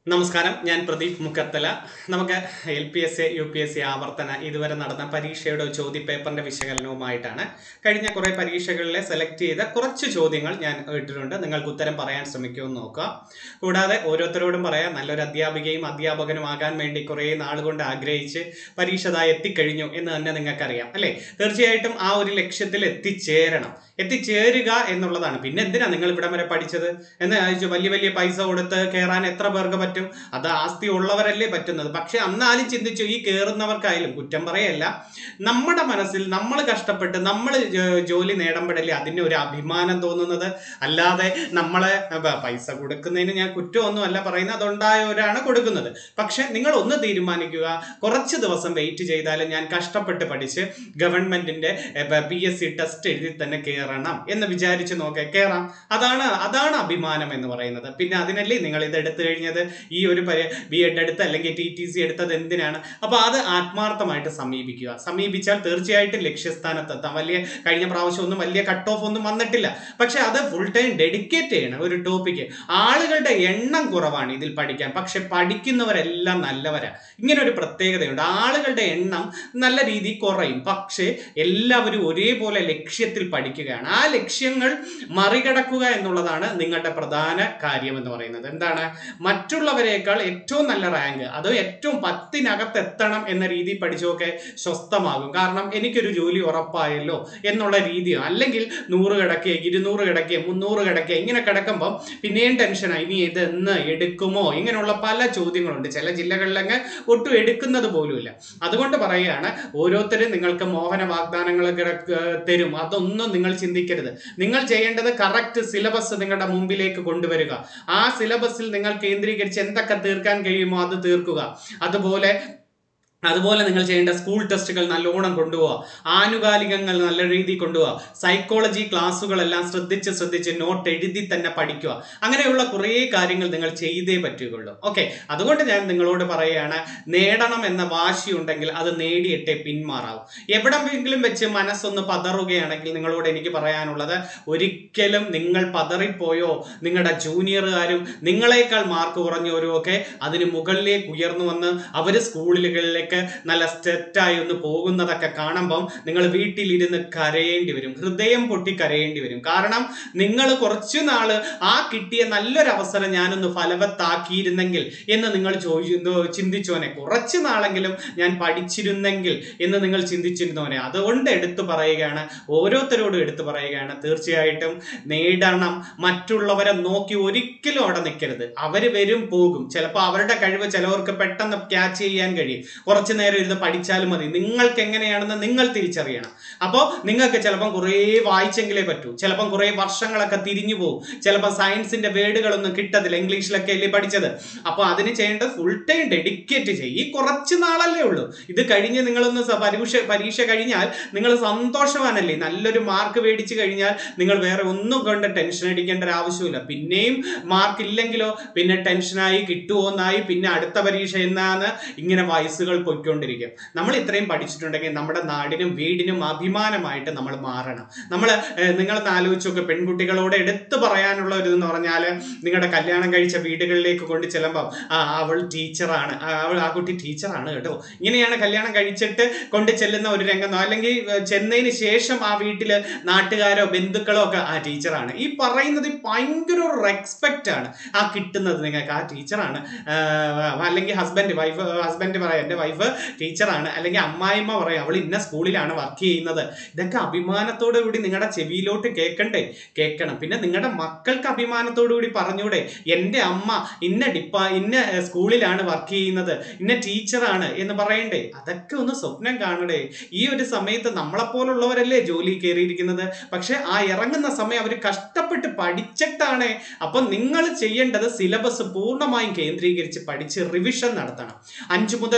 നമസ്കാരം ഞാൻ പ്രദീപ് മുക്കത്തല നമുക്ക് L P S A U P S C ആവർത്തന ഇതുവരെ നടന്ന പരീക്ഷയുടെ ചോദ്യപേപ്പറിന്റെ വിശകലനവുമായിട്ടാണ് കഴിഞ്ഞ കുറെ പരീക്ഷകളിലെ സെലക്ട് ചെയ്ത കുറച്ച് ചോദ്യങ്ങൾ ഞാൻ ഇട്ടിട്ടുണ്ട് നിങ്ങൾക്ക് ഉത്തരം പറയാൻ ശ്രമിക്കുമെന്ന് നോക്കുക കൂടാതെ ഓരോരുത്തരോടും പറയാം നല്ലൊരു അധ്യാപികയും അധ്യാപകനും ആകാൻ വേണ്ടി കുറേ നാളുകൊണ്ട് ആഗ്രഹിച്ച് പരീക്ഷ ദാ എത്തിക്കഴിഞ്ഞു എന്ന് തന്നെ നിങ്ങൾക്കറിയാം അല്ലേ തീർച്ചയായിട്ടും ആ ഒരു ലക്ഷ്യത്തിൽ എത്തിച്ചേരണം എത്തിച്ചേരുക എന്നുള്ളതാണ് പിന്നെ എന്തിനാ നിങ്ങൾ ഇവിടം വരെ പഠിച്ചത് എന്ന് ചോദിച്ചു വലിയ വലിയ പൈസ കൊടുത്ത് കയറാൻ എത്ര പേർക്ക് പറ്റും അത് ആസ്തി ഉള്ളവരല്ലേ പറ്റുന്നത് പക്ഷെ അന്നാലും ചിന്തിച്ചു ഈ കയറുന്നവർക്കായാലും കുറ്റം പറയല്ല നമ്മുടെ മനസ്സിൽ നമ്മൾ കഷ്ടപ്പെട്ട് നമ്മൾ ജോലി നേടുമ്പോഴല്ലേ അതിന് ഒരു അഭിമാനം തോന്നുന്നത് അല്ലാതെ നമ്മളെ ബ- പൈസ കൊടുക്കുന്നതിന് ഞാൻ കുറ്റമൊന്നും അല്ല പറയുന്നത് അതുണ്ടായവരാണ് കൊടുക്കുന്നത് പക്ഷെ നിങ്ങൾ ഒന്ന് തീരുമാനിക്കുക കുറച്ച് ദിവസം വെയിറ്റ് ചെയ്താലും ഞാൻ കഷ്ടപ്പെട്ട് പഠിച്ച് ഗവൺമെന്റിന്റെ പി എസ് സി ടെസ്റ്റ് എഴുതി തന്നെ കയറണം എന്ന് വിചാരിച്ച് നോക്കെ കയറാം അതാണ് അതാണ് അഭിമാനം എന്ന് പറയുന്നത് പിന്നെ അതിനല്ലേ നിങ്ങൾ ഇത് എടുത്തു കഴിഞ്ഞത് ഈ ഒരു ബി എഡ് എടുത്ത് അല്ലെങ്കിൽ ടി ടി സി എടുത്തത് എന്തിനാണ് അപ്പൊ അത് ആത്മാർത്ഥമായിട്ട് സമീപിക്കുക സമീപിച്ചാൽ തീർച്ചയായിട്ടും ലക്ഷ്യസ്ഥാനത്തെത്താം വലിയ കഴിഞ്ഞ പ്രാവശ്യം ഒന്നും വലിയ കട്ട് ഓഫ് ഒന്നും വന്നിട്ടില്ല പക്ഷെ അത് ഫുൾ ടൈം ഡെഡിക്കേറ്റ് ചെയ്യണം ഒരു ടോപ്പിക്ക് ആളുകളുടെ എണ്ണം കുറവാണ് ഇതിൽ പഠിക്കാൻ പക്ഷെ പഠിക്കുന്നവരെല്ലാം നല്ലവരാ ഇങ്ങനെ ഒരു പ്രത്യേകതയുണ്ട് ആളുകളുടെ എണ്ണം നല്ല രീതിയിൽ കുറയും പക്ഷേ എല്ലാവരും ഒരേപോലെ ലക്ഷ്യത്തിൽ പഠിക്കുകയാണ് ആ ലക്ഷ്യങ്ങൾ മറികടക്കുക എന്നുള്ളതാണ് നിങ്ങളുടെ പ്രധാന കാര്യം എന്ന് പറയുന്നത് എന്താണ് മറ്റുള്ളവരെക്കാൾ ഏറ്റവും നല്ല റാങ്ക് അത് ഏറ്റവും പത്തിനകത്ത് എത്തണം എന്ന രീതിയിൽ പഠിച്ചൊക്കെ സ്വസ്ഥമാകും കാരണം എനിക്കൊരു ജോലി ഉറപ്പായല്ലോ എന്നുള്ള രീതിയോ അല്ലെങ്കിൽ നൂറ് കിടക്കുക ഇരുന്നൂറ് കിടക്കുക മുന്നൂറ് കിടക്കുക ഇങ്ങനെ കിടക്കുമ്പോൾ പിന്നെയും ടെൻഷനായി ഇനി ഇത് എന്ന് എടുക്കുമോ ഇങ്ങനെയുള്ള പല ചോദ്യങ്ങളുണ്ട് ചില ജില്ലകളിലങ്ങ് ഒട്ടും എടുക്കുന്നത് പോലുമില്ല അതുകൊണ്ട് പറയുകയാണ് ഓരോരുത്തരും നിങ്ങൾക്ക് മോഹന വാഗ്ദാനങ്ങൾ കിടക്ക തരും അതൊന്നും നിങ്ങൾ ചിന്തിക്കരുത് നിങ്ങൾ ചെയ്യേണ്ടത് കറക്റ്റ് സിലബസ് നിങ്ങളുടെ മുമ്പിലേക്ക് കൊണ്ടുവരിക ആ സിലബസിൽ നിങ്ങൾ കേന്ദ്രീകരിച്ച് എന്തൊക്കെ തീർക്കാൻ കഴിയുമോ അത് തീർക്കുക അതുപോലെ അതുപോലെ നിങ്ങൾ ചെയ്യേണ്ട സ്കൂൾ ടെസ്റ്റുകൾ നല്ലോണം കൊണ്ടുപോവുക ആനുകാലികങ്ങൾ നല്ല രീതിയിൽ കൊണ്ടുപോവുക സൈക്കോളജി ക്ലാസ്സുകളെല്ലാം ശ്രദ്ധിച്ച് ശ്രദ്ധിച്ച് നോട്ട് എഴുതി തന്നെ പഠിക്കുക അങ്ങനെയുള്ള കുറേ കാര്യങ്ങൾ നിങ്ങൾ ചെയ്തേ പറ്റുകയുള്ളൂ ഓക്കെ അതുകൊണ്ട് ഞാൻ നിങ്ങളോട് പറയുകയാണ് നേടണം എന്ന വാശി ഉണ്ടെങ്കിൽ അത് നേടിയിട്ടേ പിന്മാറാവും എവിടെയെങ്കിലും വെച്ച് മനസ്സൊന്ന് പതറുകയാണെങ്കിൽ നിങ്ങളോട് എനിക്ക് പറയാനുള്ളത് ഒരിക്കലും നിങ്ങൾ പതറിപ്പോയോ നിങ്ങളുടെ ജൂനിയറുകാരും നിങ്ങളെക്കാൾ മാർക്ക് കുറഞ്ഞവരും ഒക്കെ അതിന് മുകളിലേക്ക് ഉയർന്നു വന്ന് അവർ സ്കൂളുകളിലേക്ക് നല്ല സെറ്റായി ഒന്ന് പോകുന്നതൊക്കെ കാണുമ്പം നിങ്ങൾ വീട്ടിലിരുന്ന് കരയേണ്ടി വരും ഹൃദയം പൊട്ടി കരയേണ്ടി വരും കാരണം നിങ്ങൾ കുറച്ചു നാള് ആ കിട്ടിയ നല്ലൊരു അവസരം ഞാനൊന്ന് ഫലവത്താക്കിയിരുന്നെങ്കിൽ എന്ന് നിങ്ങൾ ചോദിച്ചു ചിന്തിച്ചോനെ കുറച്ചു നാളെങ്കിലും ഞാൻ പഠിച്ചിരുന്നെങ്കിൽ എന്ന് നിങ്ങൾ ചിന്തിച്ചിരുന്നോനെ അതുകൊണ്ട് എടുത്തു പറയുകയാണ് ഓരോരുത്തരോടും എടുത്തു പറയുകയാണ് തീർച്ചയായിട്ടും നേടണം മറ്റുള്ളവരെ നോക്കി ഒരിക്കലും അവിടെ നിൽക്കരുത് അവർ വരും പോകും ചിലപ്പോൾ അവരുടെ കഴിവ് ചിലവർക്ക് പെട്ടെന്ന് ക്യാച്ച് ചെയ്യാൻ കഴിയും കുറച്ചു നേരം ഇരുന്ന് പഠിച്ചാലും മതി നിങ്ങൾക്ക് എങ്ങനെയാണെന്ന് നിങ്ങൾ തിരിച്ചറിയണം അപ്പോൾ നിങ്ങൾക്ക് ചിലപ്പം കുറേ വായിച്ചെങ്കിലേ പറ്റൂ ചിലപ്പം കുറേ വർഷങ്ങളൊക്കെ തിരിഞ്ഞു പോകും ചിലപ്പോൾ സയൻസിന്റെ വേർഡുകളൊന്നും കിട്ടത്തില്ല ഇംഗ്ലീഷിലൊക്കെ അല്ലേ പഠിച്ചത് അപ്പോൾ അതിന് ചെയ്യേണ്ടത് ഫുൾ ടൈം ഡെഡിക്കേറ്റ് ചെയ്യും ഈ കുറച്ച് നാളല്ലേ ഉള്ളൂ ഇത് കഴിഞ്ഞ് നിങ്ങളൊന്ന് സ- പരീക്ഷ പരീക്ഷ കഴിഞ്ഞാൽ നിങ്ങൾ സന്തോഷവാനല്ലേ നല്ലൊരു മാർക്ക് മേടിച്ചു കഴിഞ്ഞാൽ നിങ്ങൾ വേറെ ഒന്നും കൊണ്ട് ടെൻഷൻ അടിക്കേണ്ട ഒരു ആവശ്യമില്ല പിന്നെയും മാർക്ക് ഇല്ലെങ്കിലോ പിന്നെ ടെൻഷനായി കിട്ടുമോ എന്നായി പിന്നെ അടുത്ത പരീക്ഷ എന്നാണ് ഇങ്ങനെ വയസ്സുകൾ പൊയ്ക്കൊണ്ടിരിക്കും നമ്മൾ ഇത്രയും പഠിച്ചിട്ടുണ്ടെങ്കിൽ നമ്മുടെ നാടിനും വീടിനും അഭിമാനമായിട്ട് നമ്മൾ മാറണം നമ്മൾ നിങ്ങളൊന്ന് ആലോചിച്ച് നോക്ക് പെൺകുട്ടികളോട് എടുത്തു പറയാനുള്ള ഒരു ഇതെന്ന് പറഞ്ഞാൽ നിങ്ങളുടെ കല്യാണം കഴിച്ച വീടുകളിലേക്ക് കൊണ്ട് ചെല്ലുമ്പം ആ അവൾ ടീച്ചറാണ് ആ, അവൾ ആ കുട്ടി ടീച്ചറാണ് കേട്ടോ ഇങ്ങനെയാണ് കല്യാണം കഴിച്ചിട്ട് കൊണ്ട് ചെല്ലുന്ന ഒരു രംഗം അല്ലെങ്കിൽ ഏർ, ചെന്നതിന് ശേഷം ആ വീട്ടില് നാട്ടുകാരോ ബന്ധുക്കളോ ഒക്കെ ആ ടീച്ചറാണ് ഈ പറയുന്നത് ഭയങ്കര ഒരു റെസ്പെക്റ്റ് ആണ് ആ കിട്ടുന്നത് നിങ്ങൾക്ക് ആ ടീച്ചറാണ് അല്ലെങ്കിൽ ഹസ്ബൻഡ് വൈഫ് ഹസ്ബൻഡ് പറയാം എൻ്റെ വൈഫ് ടീച്ചറാണ് അല്ലെങ്കിൽ അമ്മായിമ്മ പറയും അവൾ ഇന്ന സ്കൂളിലാണ് വർക്ക് ചെയ്യുന്നത് ഇതൊക്കെ അഭിമാനത്തോടു കൂടി നിങ്ങളുടെ ചെവിയിലോട്ട് കേൾക്കണ്ടേ കേൾക്കണം പിന്നെ നിങ്ങളുടെ മക്കൾക്ക് അഭിമാനത്തോടു കൂടി പറഞ്ഞൂടെ എൻ്റെ അമ്മ ഇന്ന ഡിപ്പ ഇന്ന ഏർ, സ്കൂളിലാണ് വർക്ക് ചെയ്യുന്നത് ഇന്ന ടീച്ചറാണ് എന്ന് പറയണ്ടേ അതൊക്കെ ഒന്ന് സ്വപ്നം കാണണേ ഈ ഒരു സമയത്ത് നമ്മളെപ്പോലുള്ളവരല്ലേ ജോലി കയറിയിരിക്കുന്നത് പക്ഷെ ആ ഇറങ്ങുന്ന സമയം അവർ കഷ്ടപ്പെട്ട് പഠിച്ചിട്ടാണ് അപ്പൊ നിങ്ങൾ ചെയ്യേണ്ടത് സിലബസ് പൂർണ്ണമായും കേന്ദ്രീകരിച്ച് പഠിച്ച് റിവിഷൻ നടത്തണം അഞ്ച് മുതൽ പത്ത്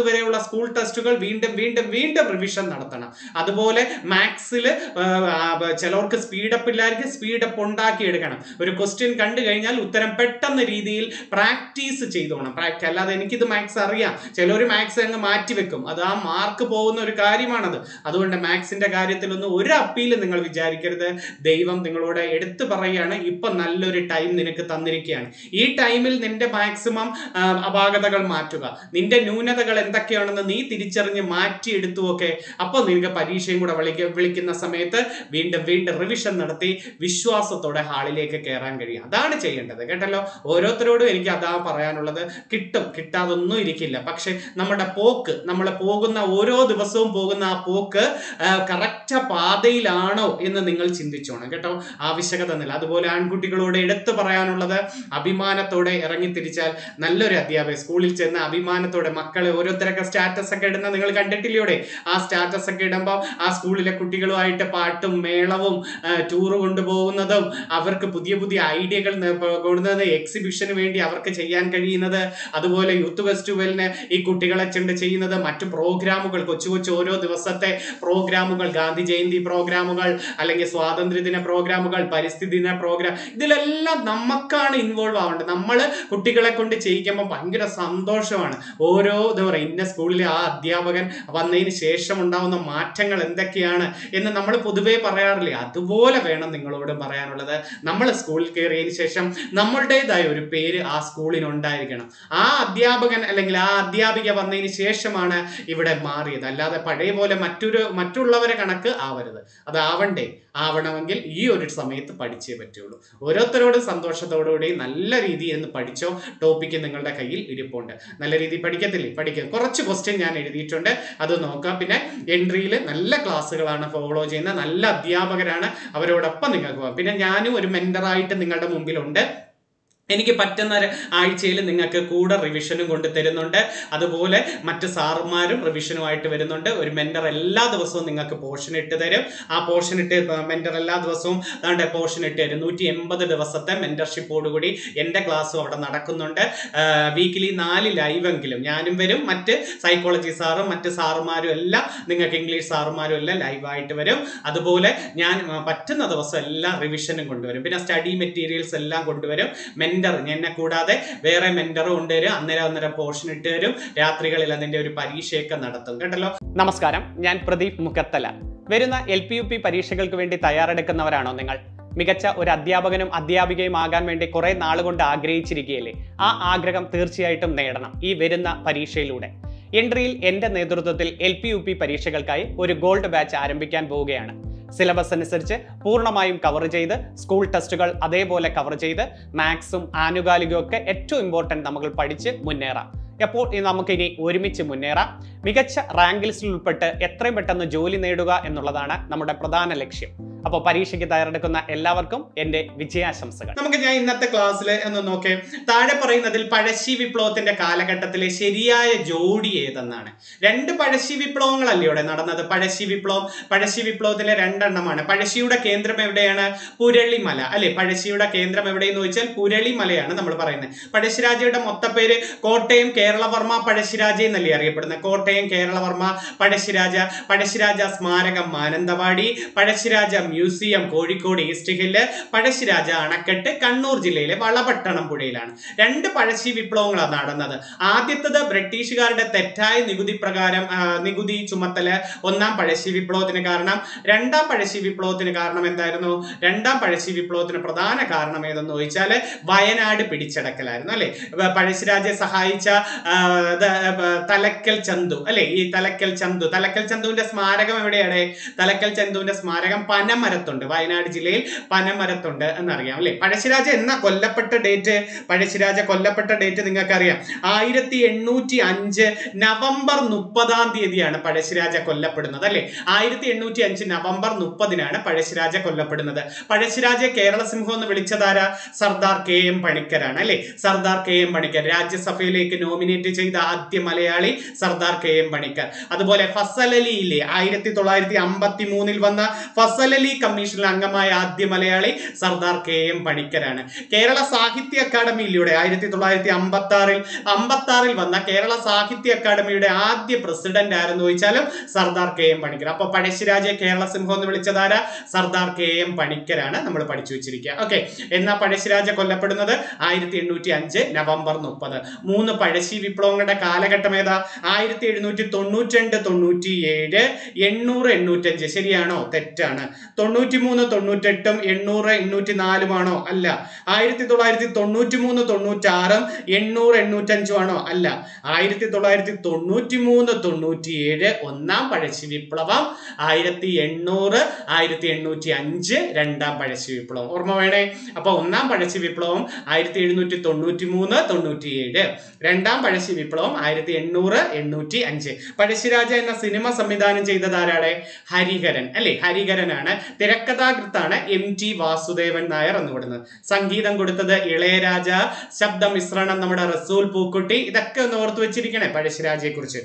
വരെയുള്ള സ്കൂൾ ടെസ്റ്റുകൾ വീണ്ടും വീണ്ടും വീണ്ടും റിവിഷൻ നടത്തണം അതുപോലെ മാത്സിൽ ചിലർക്ക് സ്പീഡപ്പ് ഇല്ലായിരിക്കും സ്പീഡപ്പ് ഉണ്ടാക്കി എടുക്കണം ഒരു ക്വസ്റ്റ്യൻ കണ്ടു കഴിഞ്ഞാൽ ഉത്തരം പെട്ടെന്ന് രീതിയിൽ പ്രാക്ടീസ് ചെയ്തോണം പ്രാക്ടീസ് അല്ലാതെ എനിക്കിത് മാത്സ് അറിയാം ചിലർ മാത്സ് അങ്ങ് മാറ്റി വെക്കും അത് ആ മാർക്ക് പോകുന്ന ഒരു കാര്യമാണത് അതുകൊണ്ട് മാത്സിന്റെ കാര്യത്തിലൊന്നും ഒരു അപ്പീൽ നിങ്ങൾ വിചാരിക്കരുത് ദൈവം നിങ്ങളോട് എടുത്തു പറയുകയാണ് ഇപ്പൊ നല്ലൊരു ടൈം നിനക്ക് തന്നിരിക്കുകയാണ് ഈ ടൈമിൽ നിന്റെ മാക്സിമം അപാകതകൾ മാറ്റുക നിന്റെ ന്യൂനതകൾ എന്തൊക്കെയാണെന്ന് നീ തിരിച്ചറിഞ്ഞ് മാറ്റിയെടുത്തുവൊക്കെ അപ്പോൾ നിനക്ക് പരീക്ഷയും കൂടെ വിളിക്ക വിളിക്കുന്ന സമയത്ത് വീണ്ടും വീണ്ടും റിവിഷൻ നടത്തി വിശ്വാസത്തോടെ ഹാളിലേക്ക് കയറാൻ കഴിയും അതാണ് ചെയ്യേണ്ടത് കേട്ടല്ലോ ഓരോരുത്തരോടും എനിക്ക് അതാ പറയാനുള്ളത് കിട്ടും കിട്ടാതൊന്നും ഇരിക്കില്ല പക്ഷെ നമ്മുടെ പോക്ക് നമ്മൾ പോകുന്ന ഓരോ ദിവസവും പോകുന്ന ആ പോക്ക് കറക്റ്റ് പാതയിലാണോ എന്ന് നിങ്ങൾ ചിന്തിച്ചോണം കേട്ടോ ആവശ്യകത എന്നില്ല അതുപോലെ ആൺകുട്ടികളോട് എടുത്തു പറയാനുള്ളത് അഭിമാനത്തോടെ ഇറങ്ങി തിരിച്ചാൽ നല്ലൊരു അധ്യാപകൻ സ്കൂളിൽ ചെന്ന് അഭിമാനത്തോടെ മക്കളെ ഓരോരുത്തരൊക്കെ സ്റ്റാറ്റസ് ഒക്കെ ഇടുന്ന നിങ്ങൾ കണ്ടിട്ടില്ലയോടെ ആ സ്റ്റാറ്റസ് ഒക്കെ ഇടുമ്പോൾ ആ സ്കൂളിലെ കുട്ടികളുമായിട്ട് പാട്ടും മേളവും ടൂർ കൊണ്ടുപോകുന്നതും അവർക്ക് പുതിയ പുതിയ ഐഡിയകൾ കൊടുക്കുന്നത് എക്സിബിഷന് വേണ്ടി അവർക്ക് ചെയ്യാൻ കഴിയുന്നത് അതുപോലെ യൂത്ത് ഫെസ്റ്റിവലിന് ഈ കുട്ടികളെ ചെണ്ട് ചെയ്യുന്നത് മറ്റു പ്രോഗ്രാമുകൾ കൊച്ചു കൊച്ചു ഓരോ ദിവസത്തെ പ്രോഗ്രാമുകൾ ഗാന്ധി ജയന്തി പ്രോഗ്രാമുകൾ അല്ലെങ്കിൽ സ്വാതന്ത്ര്യദിന പ്രോഗ്രാമുകൾ പരിസ്ഥിതി ദിന പ്രോഗ്രാം ഇതിലെല്ലാം നമുക്കാണ് ഇൻവോൾവ് ആവേണ്ടത് നമ്മൾ കുട്ടികളെ കൊണ്ട് ചെയ്യിക്കുമ്പോൾ ഭയങ്കര സന്തോഷമാണ് ഓരോ എന്താ പറയുക ഇന്ന സ്കൂളിലെ ആ അധ്യാപകൻ വന്നതിന് ശേഷം ഉണ്ടാവുന്ന മാറ്റങ്ങൾ എന്തൊക്കെയാണ് എന്ന് നമ്മൾ പൊതുവേ പറയാറില്ലേ അതുപോലെ വേണം നിങ്ങളോട് പറയാനുള്ളത് നമ്മൾ സ്കൂളിൽ കയറിയതിന് ശേഷം നമ്മളുടേതായ ഒരു പേര് ആ സ്കൂളിന് ഉണ്ടായിരിക്കണം ആ അധ്യാപകൻ അല്ലെങ്കിൽ ആ അധ്യാപിക വന്നതിന് ശേഷമാണ് ഇവിടെ മാറിയത് അല്ലാതെ പഴയ പോലെ മറ്റൊരു മറ്റുള്ളവരെ കണക്ക് ആവരുത് അതാവണ്ടേ ആവണമെങ്കിൽ ഈ ഒരു സമയത്ത് പഠിച്ചേ പറ്റുള്ളൂ ഓരോരുത്തരോടും സന്തോഷത്തോടുകൂടി നല്ല രീതിയിൽ നിന്ന് പഠിച്ചോ ടോപ്പിക്ക് നിങ്ങളുടെ കയ്യിൽ ഇരിപ്പുണ്ട് നല്ല രീതിയിൽ പഠിക്കത്തില്ലേ പഠിക്കുക കുറച്ച് ക്വസ്റ്റ്യൻ ഞാൻ എഴുതിയിട്ടുണ്ട് അത് നോക്കാം പിന്നെ എൻട്രിയിൽ നല്ല ക്ലാസ്സുകളാണ് ഫോളോ ചെയ്യുന്ന നല്ല അധ്യാപകരാണ് അവരോടൊപ്പം നിങ്ങൾക്ക് പോകാം പിന്നെ ഞാനും ഒരു മെന്ററായിട്ട് നിങ്ങളുടെ മുമ്പിലുണ്ട് എനിക്ക് പറ്റുന്ന ഒരു ആഴ്ചയിൽ നിങ്ങൾക്ക് കൂടെ റിവിഷനും കൊണ്ട് തരുന്നുണ്ട് അതുപോലെ മറ്റ് സാറുമാരും റിവിഷനുമായിട്ട് വരുന്നുണ്ട് ഒരു മെൻറ്റർ എല്ലാ ദിവസവും നിങ്ങൾക്ക് പോർഷൻ ഇട്ട് തരും ആ പോർഷൻ ഇട്ട് മെൻറ്റർ എല്ലാ ദിവസവും അതാണ്ട് പോർഷൻ ഇട്ട് തരും നൂറ്റി എൺപത് ദിവസത്തെ മെൻറ്റർഷിപ്പോടുകൂടി എൻ്റെ ക്ലാസ്സും അവിടെ നടക്കുന്നുണ്ട് വീക്കിലി നാല് ലൈവെങ്കിലും ഞാനും വരും മറ്റ് സൈക്കോളജി സാറും മറ്റ് സാറുമാരും എല്ലാം നിങ്ങൾക്ക് ഇംഗ്ലീഷ് സാറുമാരും എല്ലാം ലൈവായിട്ട് വരും അതുപോലെ ഞാൻ പറ്റുന്ന ദിവസം എല്ലാം റിവിഷനും കൊണ്ടുവരും പിന്നെ സ്റ്റഡി മെറ്റീരിയൽസ് എല്ലാം കൊണ്ടുവരും മെന്റർ എന്നെ കൂടാതെ വേറെ മെന്ററും കൊണ്ടുവരും അന്നേരം അന്നേരം പോർഷൻ ഇട്ട് തരും രാത്രികളിൽ അതിന്റെ ഒരു പരീക്ഷയൊക്കെ നടത്തും കേട്ടല്ലോ നമസ്കാരം ഞാൻ പ്രദീപ് മുഖത്തല വരുന്ന എൽ പി യു പി പരീക്ഷകൾക്ക് വേണ്ടി തയ്യാറെടുക്കുന്നവരാണോ നിങ്ങൾ മികച്ച ഒരു അധ്യാപകനും അധ്യാപികയും ആകാൻ വേണ്ടി കുറെ നാളുകൊണ്ട് ആഗ്രഹിച്ചിരിക്കുകയല്ലേ ആ ആഗ്രഹം തീർച്ചയായിട്ടും നേടണം ഈ വരുന്ന പരീക്ഷയിലൂടെ എൻട്രിയിൽ എന്റെ നേതൃത്വത്തിൽ എൽ പി യു പി പരീക്ഷകൾക്കായി ഒരു ഗോൾഡ് ബാച്ച് ആരംഭിക്കാൻ പോവുകയാണ് സിലബസ് അനുസരിച്ച് പൂർണ്ണമായും കവർ ചെയ്ത് സ്കൂൾ ടെസ്റ്റുകൾ അതേപോലെ കവർ ചെയ്ത് മാത്സും ആനുകാലികവും ഒക്കെ ഏറ്റവും ഇമ്പോർട്ടൻറ്റ് നമുക്ക് പഠിച്ച് മുന്നേറാം അപ്പോൾ നമുക്കിനി ഒരുമിച്ച് മുന്നേറാം മികച്ച റാങ്ക് ലിസ്റ്റിൽ ഉൾപ്പെട്ട് എത്രയും പെട്ടെന്ന് ജോലി നേടുക എന്നുള്ളതാണ് നമ്മുടെ പ്രധാന ലക്ഷ്യം അപ്പോൾ പരീക്ഷയ്ക്ക് തയ്യാറെടുക്കുന്ന എല്ലാവർക്കും എൻ്റെ വിജയാശംസകൾ നമുക്ക് ഞാൻ ഇന്നത്തെ ക്ലാസ്സിൽ എന്ന് നോക്കേ താഴെ പറയുന്നതിൽ പഴശ്ശി വിപ്ലവത്തിന്റെ കാലഘട്ടത്തിലെ ശരിയായ ജോഡി ഏതെന്നാണ് രണ്ട് പഴശ്ശി വിപ്ലവങ്ങളല്ലേ ഇവിടെ നടന്നത് പഴശ്ശി വിപ്ലവം പഴശ്ശി വിപ്ലവത്തിലെ രണ്ടെണ്ണമാണ് പഴശ്ശിയുടെ കേന്ദ്രം എവിടെയാണ് പുരളിമല അല്ലെ പഴശ്ശിയുടെ കേന്ദ്രം എവിടെയെന്ന് ചോദിച്ചാൽ പുരളിമലയാണ് നമ്മൾ പറയുന്നത് പഴശ്ശിരാജയുടെ മൊത്തപ്പേര് കോട്ടയം കേരളവർമ്മ പഴശ്ശിരാജ എന്നല്ലേ അറിയപ്പെടുന്നത് കോട്ടയം കേരളവർമ്മ പഴശ്ശിരാജ പഴശ്ശിരാജ സ്മാരകം Mananthavady Pazhassiraja museum Kozhikode east hill Pazhassiraja അണക്കെട്ട് കണ്ണൂർ ജില്ലയിലെ വളപട്ടണം പുഴയിലാണ് രണ്ട് പഴശ്ശി വിപ്ലവങ്ങളാണ് നടന്നത് ആദ്യത്തത് ബ്രിട്ടീഷുകാരുടെ തെറ്റായ നികുതി പ്രകാരം നികുതി ചുമത്തല് ഒന്നാം പഴശ്ശി വിപ്ലവത്തിന് കാരണം രണ്ടാം പഴശ്ശി വിപ്ലവത്തിന് കാരണം എന്തായിരുന്നു രണ്ടാം പഴശ്ശി വിപ്ലവത്തിന് പ്രധാന കാരണം ഏതെന്ന് ചോദിച്ചാൽ വയനാട് പിടിച്ചടക്കലായിരുന്നു അല്ലെ പഴശ്ശിരാജയെ സഹായിച്ച തലക്കൽ ചന്തു അല്ലെ ഈ തലക്കൽ ചന്തു തലക്കൽ ചന്തുവിന്റെ സ്മാരകം എവിടെയാണ് തലക്കൽ ചന്തുവിന്റെ സ്മാരകം പനമരത്തുണ്ട് വയനാട് ജില്ലയിൽ പനമരത്തുണ്ട് എന്നറിയാം അല്ലെ പഴശ്ശിരാജ എന്ന കൊല്ലപ്പെട്ട ഡേറ്റ് പഴശ്ശിരാജ കൊല്ലപ്പെട്ട ഡേറ്റ് നിങ്ങൾക്ക് അറിയാം ആയിരത്തി എണ്ണൂറ്റി അഞ്ച് നവംബർ മുപ്പതാം തീയതിയാണ് പഴശ്ശിരാജ കൊല്ലപ്പെടുന്നത് അല്ലെ ആയിരത്തി എണ്ണൂറ്റി അഞ്ച് നവംബർ മുപ്പതിനാണ് പഴശ്ശിരാജ കൊല്ലപ്പെടുന്നത് പഴശ്ശിരാജ കേരള സിംഹം എന്ന് വിളിച്ചതാര സർദാർ കെ എം പണിക്കരാണ് അല്ലെ സർദാർ കെ എം പണിക്കർ രാജ്യസഭയിലേക്ക് നോമിനേറ്റ് നോമിനേറ്റ് ചെയ്ത ആദ്യ മലയാളി സർദാർ കെ എം പണിക്കർ അതുപോലെ ഫസൽ അലിയിലെ ആയിരത്തി തൊള്ളായിരത്തി അമ്പത്തി മൂന്നിൽ വന്ന ഫസൽ അലി കമ്മീഷനിൽ അംഗമായ ആദ്യ മലയാളി സർദാർ കെ എം പണിക്കരാണ് കേരള സാഹിത്യ അക്കാദമിയിലൂടെ ആയിരത്തി തൊള്ളായിരത്തി അമ്പത്തി ആറിൽ അമ്പത്തി ആറിൽ വന്ന കേരള സാഹിത്യ അക്കാദമിയുടെ ആദ്യ പ്രസിഡന്റ് ആരെന്ന് ചോദിച്ചാലും സർദാർ കെ എം പണിക്കർ അപ്പൊ പഴശ്ശിരാജയെ കേരള സിംഹം എന്ന് വിളിച്ചതാര സർദാർ കെ എം പണിക്കരാണ് നമ്മൾ പഠിച്ചു വെച്ചിരിക്കുക ഓക്കെ എന്നാ പഴശ്ശിരാജ കൊല്ലപ്പെടുന്നത് ആയിരത്തി എണ്ണൂറ്റി അഞ്ച് നവംബർ മുപ്പത് മൂന്ന് പഴശ്ശി വിപ്ലവങ്ങളുടെ കാലഘട്ടം ഏതാ ആയിരത്തി എഴുന്നൂറ്റി തൊണ്ണൂറ്റി രണ്ട് തൊണ്ണൂറ്റി ഏഴ് എണ്ണൂറ് എണ്ണൂറ്റഞ്ച് ശരിയാണോ തെറ്റാണ് തൊണ്ണൂറ്റി മൂന്ന് തൊണ്ണൂറ്റെട്ടും എണ്ണൂറ് എണ്ണൂറ്റി നാലുമാണോ അല്ല ആയിരത്തി തൊള്ളായിരത്തി തൊണ്ണൂറ്റി മൂന്ന് തൊണ്ണൂറ്റാറും എണ്ണൂറ് എണ്ണൂറ്റഞ്ചും ആണോ അല്ല ആയിരത്തി തൊള്ളായിരത്തി തൊണ്ണൂറ്റി മൂന്ന് തൊണ്ണൂറ്റി ഏഴ് ഒന്നാം പഴശ്ശി വിപ്ലവം ആയിരത്തി എണ്ണൂറ് ആയിരത്തി എണ്ണൂറ്റി അഞ്ച് രണ്ടാം പഴശ്ശി വിപ്ലവം ഓർമ്മ വേണേ അപ്പൊ ഒന്നാം പഴശ്ശി വിപ്ലവം ആയിരത്തി എഴുന്നൂറ്റി തൊണ്ണൂറ്റി മൂന്ന് തൊണ്ണൂറ്റി ഏഴ് രണ്ടാം പഴശ്ശി വിപ്ലവം ആയിരത്തി എണ്ണൂറ് എണ്ണൂറ്റി അഞ്ച് പഴശ്ശിരാജ എന്ന സിനിമ സംവിധാനം ചെയ്തത് ആരാടെ ഹരിഹരൻ അല്ലെ ഹരിഹരനാണ് തിരക്കഥാകൃത്താണ് എം ടി വാസുദേവൻ നായർ എന്ന് കൊടുക്കുന്നത് സംഗീതം കൊടുത്തത് ഇളയരാജ ശബ്ദ മിശ്രണം നമ്മുടെ റസൂൽ പൂക്കുട്ടി ഇതൊക്കെ ഒന്ന് ഓർത്തു വെച്ചിരിക്കണേ പഴശ്ശിരാജയെ കുറിച്ച്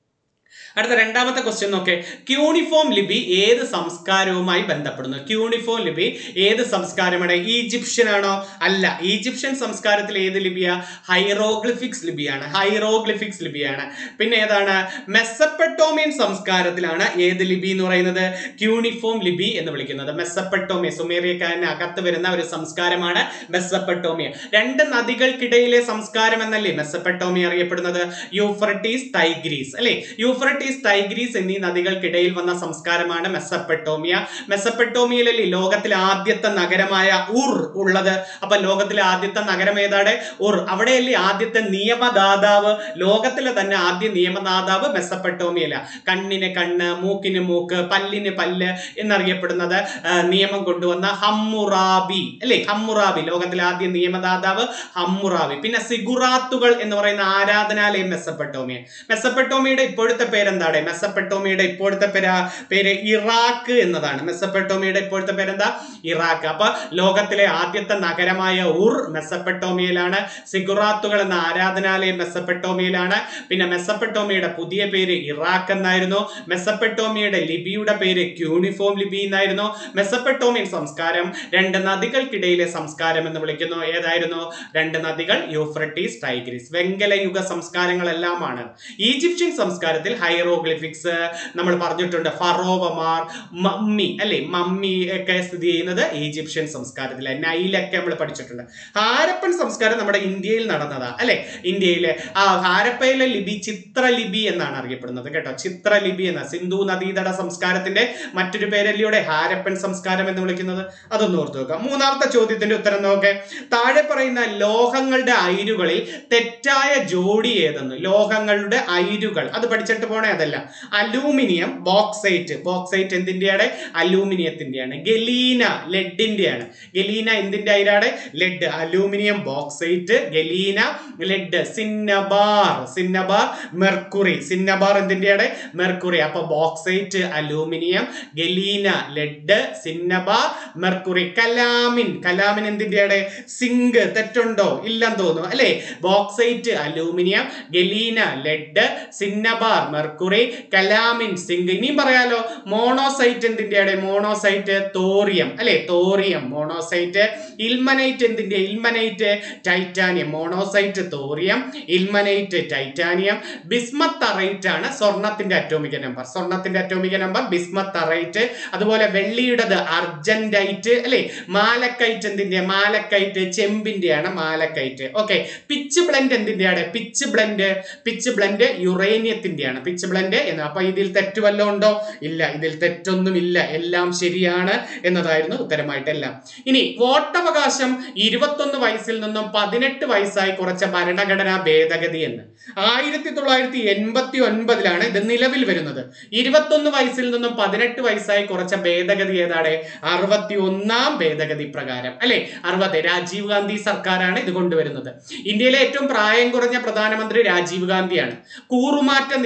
അടുത്ത രണ്ടാമത്തെ ക്വസ്റ്റ്യൻ നോക്കേ ക്യൂണിഫോം ലിപി ഏത് സംസ്കാരവുമായി ബന്ധപ്പെടുന്നു ക്യൂണിഫോം ലിപി ഏത് സംസ്കാരമാണ് ഈജിപ്ഷ്യൻ ആണോ അല്ല ഈജിപ്ഷ്യൻ സംസ്കാരത്തിൽ ഏത് ലിപിയാ ഹൈറോഗ്ലിഫിക്സ് ലിപിയാണ് ഹൈറോഗ്ലിഫിക്സ് ലിപിയാണ് പിന്നെ ഏതാണ് മെസ്സപ്പെട്ടോമിയൻ സംസ്കാരത്തിലാണ് ഏത് ലിപി എന്ന് പറയുന്നത് ക്യൂണിഫോം ലിപി എന്ന് വിളിക്കുന്നത് മെസ്സപ്പെട്ടോമിയ സുമേറിയക്കാരന് അകത്ത് വരുന്ന ഒരു സംസ്കാരമാണ് മെസ്സപ്പെട്ടോമിയ രണ്ട് നദികൾക്കിടയിലെ സംസ്കാരം എന്നല്ലേ മെസ്സപ്പെട്ടോമിയ അറിയപ്പെടുന്നത് യൂഫ്രട്ടീസ് തൈഗ്രീസ് അല്ലെ യൂഫ്രട്ടീസ് തൈഗ്രീസ് എന്നീ നദികൾക്കിടയിൽ വന്ന സംസ്കാരമാണ് മെസ്സപ്പെട്ടോമിയ മെസ്സപ്പെട്ടോമിയയിലല്ലേ ലോകത്തിലെ ആദ്യത്തെ നഗരമായ ഉർ ഉള്ളത് അപ്പൊ ലോകത്തിലെ ആദ്യത്തെ നഗരം ഏതാണ് ഉർ അവിടെയല്ലേ ആദ്യത്തെ നിയമദാതാവ് ലോകത്തിലെ തന്നെ ആദ്യ നിയമദാതാവ് മെസ്സപ്പെട്ടോമിയല കണ്ണിന് കണ്ണ് മൂക്കിന് മൂക്ക് പല്ലിന് പല്ല് എന്നറിയപ്പെടുന്നത് ആ, നിയമം കൊണ്ടുവന്ന ഹമ്മുറാബി അല്ലേ ഹമ്മുറാബി ലോകത്തിലെ ആദ്യ നിയമദാതാവ് ഹമ്മുറാബി പിന്നെ സിഗുറാത്തുകൾ എന്ന് പറയുന്ന ആരാധനാലയം മെസ്സപ്പെട്ടോമിയ മെസ്സപ്പെട്ടോമിയുടെ ഇപ്പോഴത്തെ പേരെന്താണ് മെസ്സപ്പെട്ടോമിയുടെ ഇപ്പോഴത്തെ പേര് പേര് ഇറാഖ് എന്നതാണ് മെസ്സപ്പെട്ടോമിയുടെ ഇപ്പോഴത്തെ പേരെന്താ ഇറാഖ് അപ്പൊ ലോകത്തിലെ ആദ്യത്തെ നഗരമായ ഉർ മെസ്സപ്പെട്ടോമിയയിലാണ് സിഗുറാത്തുകൾ എന്ന ആരാധനാലയം മെസ്സപ്പെട്ടോമിയയിലാണ് പിന്നെ മെസ്സപ്പെട്ടോമിയുടെ പുതിയ പേര് ഇറാഖ് എന്നായിരുന്നു മെസ്സപ്പെട്ടോമിയുടെ ലിപിയുടെ പേര് ക്യൂണിഫോം ലിപി എന്നായിരുന്നു മെസ്സപ്പെട്ടോമിയൻ സംസ്കാരം രണ്ട് നദികൾക്കിടയിലെ സംസ്കാരം എന്ന് വിളിക്കുന്നു ഏതായിരുന്നു രണ്ട് നദികൾ യൂഫ്രട്ടീസ് ടൈഗ്രീസ് വെങ്കല യുഗ സംസ്കാരങ്ങളെല്ലാമാണ് ഈജിപ്ഷ്യൻ സംസ്കാരത്തിൽ ഹൈറോഗ്ലിഫിക്സ് നമ്മൾ പറഞ്ഞിട്ടുണ്ട് ഫറോവമാർ മമ്മി അല്ലെ മമ്മി ഒക്കെ സ്ഥിതി ചെയ്യുന്നത് ഈജിപ്ഷ്യൻ സംസ്കാരത്തിലെ നൈലൊക്കെ നമ്മൾ പഠിച്ചിട്ടുണ്ട് ഹാരപ്പൻ സംസ്കാരം നമ്മുടെ ഇന്ത്യയിൽ നടന്നതാ അല്ലെ ഇന്ത്യയിലെ ആ ഹാരപ്പയിലെ ലിപി ചിത്രലിപി എന്നാണ് അറിയപ്പെടുന്നത് കേട്ടോ ചിത്രലിപി എന്ന സിന്ധു നദീതട സംസ്കാരത്തിന്റെ മറ്റൊരു പേരല്ലയുടെ ഹാരപ്പൻ സംസ്കാരം എന്ന് വിളിക്കുന്നത് അതൊന്ന് ഓർത്ത് വെക്കാം മൂന്നാമത്തെ ചോദ്യത്തിന്റെ ഉത്തരം നോക്കെ താഴെ പറയുന്ന ലോഹങ്ങളുടെ അയിരുകളിൽ തെറ്റായ ജോഡി ഏതെന്ന് ലോഹങ്ങളുടെ അയിരുകൾ അത് പഠിച്ചിട്ട് പോണേ അതല്ല അലൂമിനിയം ബോക്സൈറ്റ് ബോക്സൈറ്റ് എന്തിന്റെയാണ് അലൂമിനിയത്തിന്റെയാണ് ഗലീന ലെഡിന്റെയാണ് ഗലീന എന്തിന്റെ അയിരാണ് lead aluminium bauxite galena lead cinnabar cinnabar mercury cinnabar എന്തിന്റെയാണ് മെർക്കുറി അപ്പൊ bauxite aluminium galena lead cinnabar mercury calamine calamine എന്തിന്റെയാണ് സിങ്ക് തെറ്റുണ്ടോ ഇല്ലെന്ന് തോന്നുന്നു അല്ലെ bauxite aluminium galena lead cinnabar mercury calamine zinc ഇനിയും പറയാലോ മോണോസൈറ്റ് എന്തിന്റെയാണ് മോണോസൈറ്റ് തോറിയം അല്ലെ തോറിയം മോണോസൈറ്റ് ഇൽമനൈറ്റ് എന്തിന്റെ ilmenite titanium monazite thorium ilmenite titanium bismuth അറൈറ്റ് ആണ് സ്വർണത്തിന്റെ അറ്റോമിക നമ്പർ സ്വർണത്തിന്റെ അറ്റോമിക നമ്പർ ബിസ്മത്ത് അറൈറ്റ് അതുപോലെ വെള്ളിയുടേത് അർജന്റൈറ്റ് അല്ലെ മാലക്കൈറ്റ് എന്തിന്റെ മാലക്കൈറ്റ് ചെമ്പിന്റെയാണ് മാലക്കൈറ്റ് ഓക്കെ പിച്ച് ബ്ലെൻഡ് എന്തിന്റെയാണ് പിച്ച് ബ്ലെൻഡ് പിച്ച് ബ്ലെൻഡ് യുറേനിയത്തിന്റെയാണ് പിച്ച് ബ്ലെൻഡ് എന്ന് അപ്പൊ ഇതിൽ തെറ്റ് വല്ലതും ഉണ്ടോ ഇല്ല ഇതിൽ തെറ്റൊന്നുമില്ല എല്ലാം ശരിയാണ് എന്നതായിരുന്നു ഉത്തരമായിട്ടെല്ലാം ഇനി വോട്ടവകാശം ഇരുപത്തൊന്ന് വയസ്സിൽ നിന്നും പതിനെട്ട് വയസ്സായി കുറച്ച ഭരണഘടനാ ഭേദഗതി എന്ന് ആയിരത്തി തൊള്ളായിരത്തി എൺപത്തി ഒൻപതിലാണ് ഇത് നിലവിൽ വരുന്നത് ഇരുപത്തൊന്ന് വയസ്സിൽ നിന്നും പതിനെട്ട് വയസ്സായി കുറച്ച ഭേദഗതി ഏതാണ് അറുപത്തി ഒന്നാം ഭേദഗതി പ്രകാരം അല്ലെ അറുപത് രാജീവ് ഗാന്ധി സർക്കാരാണ് ഇത് കൊണ്ടുവരുന്നത് ഇന്ത്യയിലെ ഏറ്റവും പ്രായം കുറഞ്ഞ പ്രധാനമന്ത്രി രാജീവ് ഗാന്ധിയാണ് കൂറുമാറ്റ നിരോധന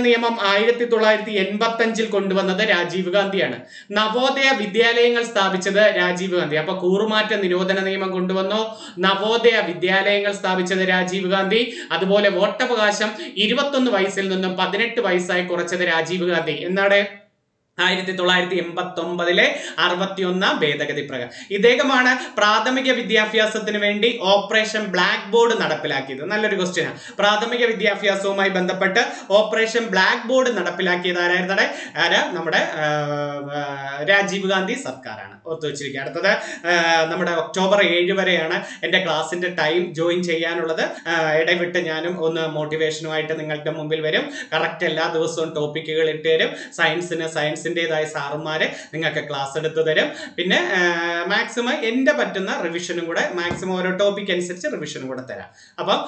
നിയമം ആയിരത്തി തൊള്ളായിരത്തി എൺപത്തി അഞ്ചിൽ കൊണ്ടുവന്നത് രാജീവ് ഗാന്ധിയാണ് നവോദയ വിദ്യാലയങ്ങൾ സ്ഥാപിച്ചത് രാജീവ് ഗാന്ധി അപ്പൊ കൂറുമാറ്റ നിരോധന നിയമം കൊണ്ടുവന്നു നവോദയ വിദ്യാലയങ്ങൾ സ്ഥാപിച്ചത് രാജീവ് ഗാന്ധി അതുപോലെ വോട്ടവകാശം ഇരുപത്തൊന്ന് വയസ്സിൽ നിന്നും പതിനെട്ട് വയസ്സായി കുറച്ചത് രാജീവ് ഗാന്ധി എന്നാണ് ആയിരത്തി തൊള്ളായിരത്തി എൺപത്തി ഒമ്പതിലെ അറുപത്തിയൊന്നാം ഭേദഗതി പ്രകാരം ഇദ്ദേഹമാണ് പ്രാഥമിക വിദ്യാഭ്യാസത്തിന് വേണ്ടി ഓപ്പറേഷൻ ബ്ലാക്ക് ബോർഡ് നടപ്പിലാക്കിയത് നല്ലൊരു ക്വസ്റ്റ്യനാണ് പ്രാഥമിക വിദ്യാഭ്യാസവുമായി ബന്ധപ്പെട്ട് ഓപ്പറേഷൻ ബ്ലാക്ക് ബോർഡ് നടപ്പിലാക്കിയത് ആരായിരുന്നടെ ആരാ നമ്മുടെ ആ, ആ, രാജീവ് ഗാന്ധി സർക്കാരാണ് ഓർത്തു വെച്ചിരിക്കുക അടുത്തത് ആ, നമ്മുടെ ഒക്ടോബർ ഏഴ് വരെയാണ് എൻ്റെ ക്ലാസ്സിന്റെ ടൈം ജോയിൻ ചെയ്യാനുള്ളത് ആ, ഇടവിട്ട് ഞാനും ഒന്ന് മോട്ടിവേഷനുമായിട്ട് നിങ്ങളുടെ മുമ്പിൽ വരും കറക്റ്റ് എല്ലാ ദിവസവും ടോപ്പിക്കുകൾ ഇട്ട് തരും സയൻസിന് സയൻസിൻ്റെതായ സാറുമാര് നിങ്ങൾക്ക് ക്ലാസ് എടുത്തു തരും പിന്നെ മാക്സിമം എൻ്റെ പറ്റുന്ന റിവിഷനും കൂടെ മാക്സിമം ഓരോ ടോപ്പിക് അനുസരിച്ച് റിവിഷനും കൂടെ തരാം അപ്പം